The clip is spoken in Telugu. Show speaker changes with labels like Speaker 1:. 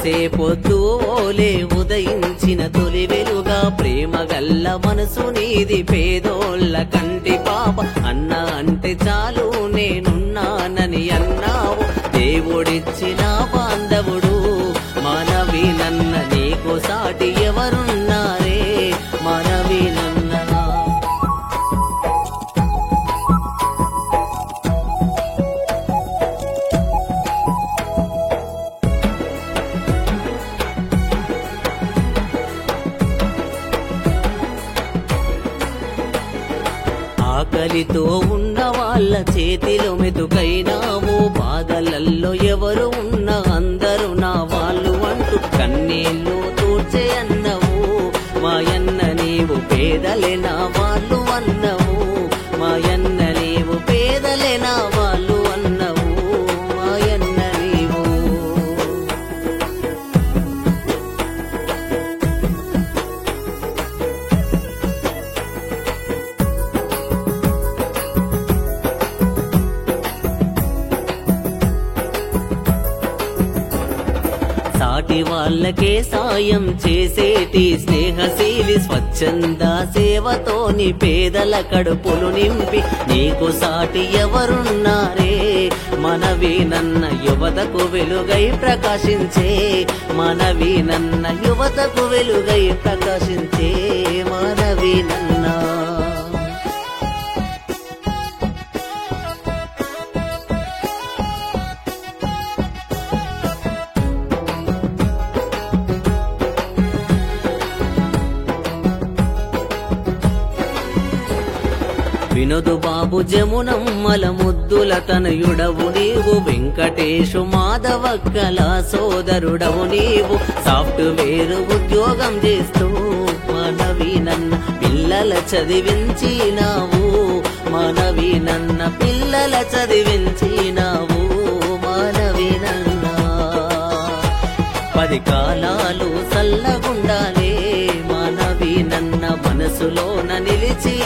Speaker 1: మెరిసే పొద్దు ఓలే ఉదయించిన తొలి వెలుగా ప్రేమ గల్ల మనసు నీది పేదోళ్ళ కంటి పాప అన్న అంటే చాలు నేనున్నానని అన్నావు దేవుడిచ్చిన బాంధవుడు మనవి నన్న నీకు సాటి ఎవరున్నారే మనవి నన్న ఆకలితో ఉన్న వాళ్ళ చేతిలో మెతుకైనావు బాధలల్లో ఎవరు ఉన్న అందరూ నా వాళ్ళు అంటూ కన్నీళ్ళు తూర్చే అన్నవు మాయన్న నీవు పేదలే నా వాళ్ళు అన్నవు మాయన్న నీవు పేదలే నా వాళ్ళు అన్నవు మాయన్న నీవు సాటి వాళ్ళకే సాయం చేసేటి స్నేహశీలి స్వచ్ఛంద సేవతోని పేదల కడుపులు నింపి నీకు సాటి ఎవరున్నారే మనవి నన్న యువతకు వెలుగై ప్రకాశించే మనవి నన్న యువతకు వెలుగై ప్రకాశించే మనవి నన్నా వినోదు బాబు జమునమ్మల ముద్దుల తనయుడవు నీవు వెంకటేశు మాధవక్కల సోదరుడవు నీవు సాఫ్ట్వేర్ ఉద్యోగం చేస్తూ మనవి నన్న పిల్లల చదివించినావు మనవి నన్న పిల్లల చదివించినావు మనవి నన్న పది కాలాలు చల్లగుండాలే మనవి నన్న మనసులోన నిలిచి